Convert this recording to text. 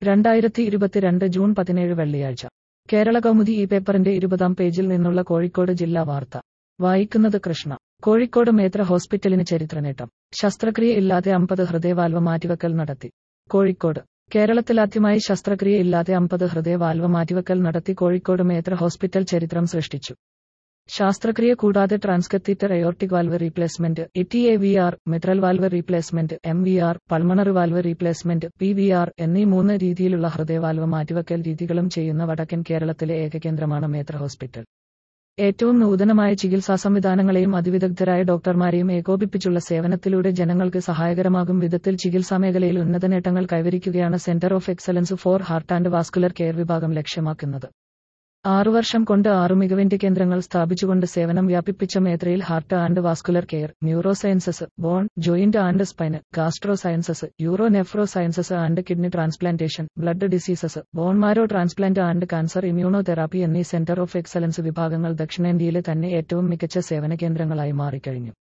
രണ്ടായിരത്തി ഇരുപത്തിരണ്ട് ജൂൺ പതിനേഴ് വെള്ളിയാഴ്ച കേരള കൗമുദി ഈ പേപ്പറിന്റെ ഇരുപതാം പേജിൽ നിന്നുള്ള കോഴിക്കോട് ജില്ലാ വാർത്ത വായിക്കുന്നത് കൃഷ്ണ കോഴിക്കോട് മേത്ര ഹോസ്പിറ്റലിന് ചരിത്രനേട്ടം ശസ്ത്രക്രിയ ഇല്ലാതെ അമ്പത് ഹൃദയവാൽവ് മാറ്റിവെക്കൽ നടത്തി കോഴിക്കോട് കേരളത്തിലാദ്യമായി ശസ്ത്രക്രിയ ഇല്ലാതെ അമ്പത് ഹൃദയവാൽവ് മാറ്റിവെക്കൽ നടത്തി കോഴിക്കോട് മേത്ര ഹോസ്പിറ്റൽ ചരിത്രം സൃഷ്ടിച്ചു ശാസ്ത്രക്രിയ കൂടാതെ transcatheter aortic valve replacement E A V R mitral valve replacement M V R pulmonary valve replacement P V R എന്നീ മൂന്ന് രീതിയിലുള്ള ഹൃദയവാൽവ് മാറ്റിവെക്കൽ രീതികളും ചെയ്യുന്ന വടക്കൻ കേരളത്തിലെ ഏക കേന്ദ്രമാണ് മേത്ര ഹോസ്പിറ്റൽ ഏറ്റവും നൂതനമായ ചികിത്സാ സംവിധാനങ്ങളെയും അതിവിദഗ്ധരായ ഡോക്ടർമാരെയും ഏകോപിപ്പിച്ചുള്ള സേവനത്തിലൂടെ ജനങ്ങൾക്ക് സഹായകരമാകും വിധത്തിൽ ചികിത്സാമേഖലയിൽ ഉന്നത നേട്ടങ്ങൾ കൈവരിക്കുകയാണ് centre of excellence for heart and vascular care വിഭാഗം ലക്ഷ്യമാക്കുന്നത് ആറു വർഷം കൊണ്ട് ആറു മികവിന്റെ കേന്ദ്രങ്ങൾ സ്ഥാപിച്ചുകൊണ്ട് സേവനം വ്യാപിപ്പിച്ച മേത്രയിൽ heart and vascular care neuro sciences bone joint and spine gastro sciences uro nephro sciences and kidney transplantation blood diseases bone marrow transplant and cancer immunotherapy എന്നീ സെന്റർ ഓഫ് എക്സലൻസ് വിഭാഗങ്ങൾ ദക്ഷിണേന്ത്യയിലെ തന്നെ ഏറ്റവും മികച്ച സേവന കേന്ദ്രങ്ങളായി മാറിക്കഴിഞ്ഞു